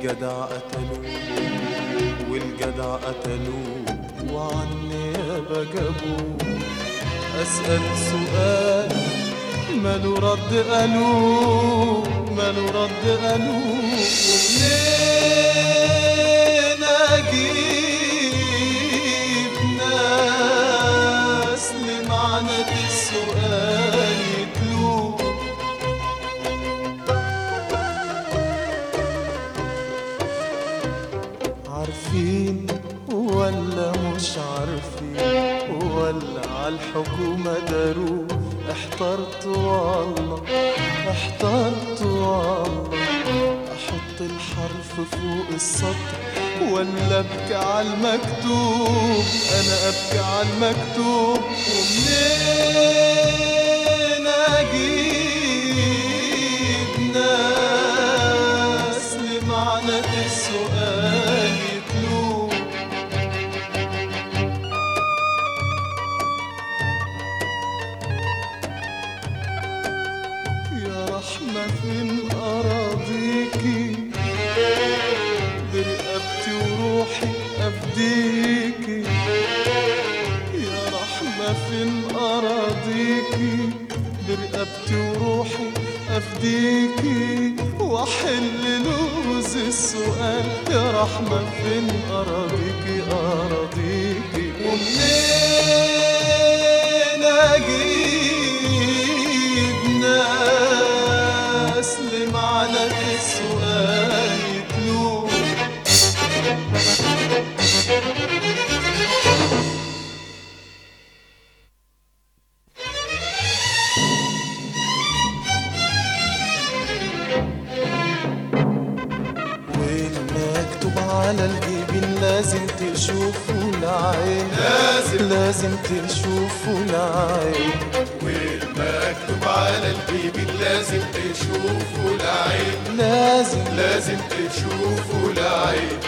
والجدع قتلوه والجدع قتلوه وعالنيابة جابوه أسأل سؤال ماله رد قالوه ماله رد قالوه ومنين أجيب ناس لمعنى السؤال يتلوه عارفين ولا مش عارفين ولا عالحكومة داروا احترت والله احترت والله احط الحرف فوق السطر ولا ابكي على المكتوب انا ابكي على المكتوب ومنين اجيب ناس لمعنى السؤال يتلوه يا رحمة فين أراضيكي برقبتي وروحي أفديكي يا رحمة فين أراضيكي برقبتي وروحي أفديكي وأحل لغز السؤال يا رحمة فين أراضيكي أراضيكي ومنين أجيب ناس لمعنى السؤال يتلوه والمكتوب على الجبين لازم تشوفه العين لازم لازم تشوفه العين والمكتوب على الجبين لازم تشوفه العين لازم لازم تشوفه العين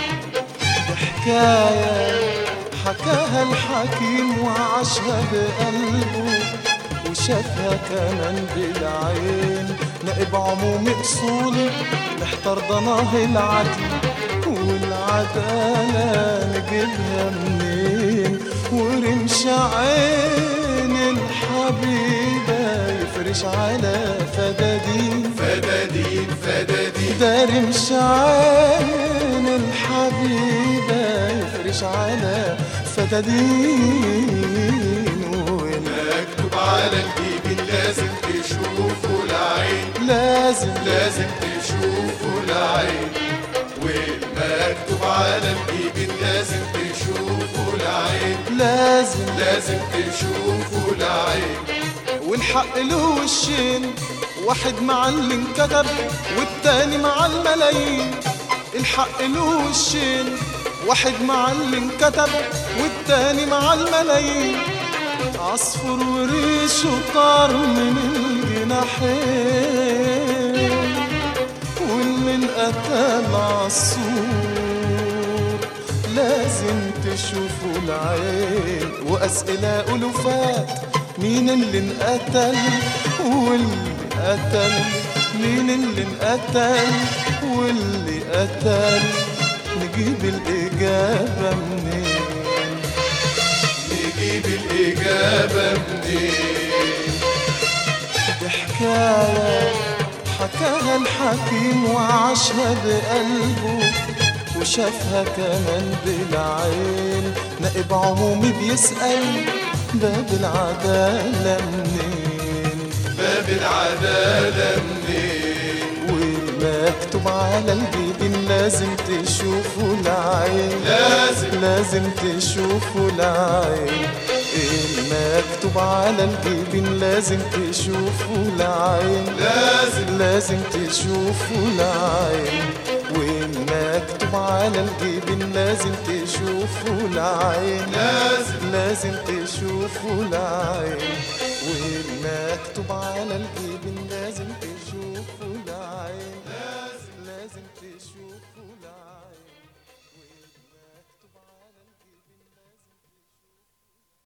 حكاية حكاها الحكيم وعاشها بقلبه وشافها كمان بالعين نائب عمومي أصولي محتار ضناه العدل والعدالة نجيبها منين ورمش عين الحبيبة يفرش على فدادين فدادين فدادين ده رمش عين الحبيبة يفرش على فدادين وين مكتوب على الجبين لازم تشوفه العين لازم لازم تشوفه العين والمكتوب على الجبين لازم تشوفه العين لازم لازم تشوفه العين والحق له وشين واحد مع اللي انكتب والتاني مع الملايين الحق له وشين واحد مع اللي انكتب والتاني مع الملايين عصفور وريشه طار من الجناحين واللي انقتل عالسور لازم تشوفوا العين وأسئلة ألوفات مين اللي انقتل واللي قتل مين اللي انقتل واللي قتل نجيب الإجابة منين نجيب الإجابة منين دي حكاية حكاها الحكيم وعاشها بقلبه وشافها كمان بالعين نائب عمومي بيسأل باب العدالة منين باب العدالة منين والمكتوب على الجبين لازم تشوفوا العين لازم لازم تشوفوا العين المكتوب على الجبين لازم تشوفوا العين لازم لازم تشوفوا العين والمكتوب على الجبين لازم تشوفوا العين لازم لازم تشوفوا العين والمكتوب على الجبين لازم تشوفوا العين لازم تشوفوا العين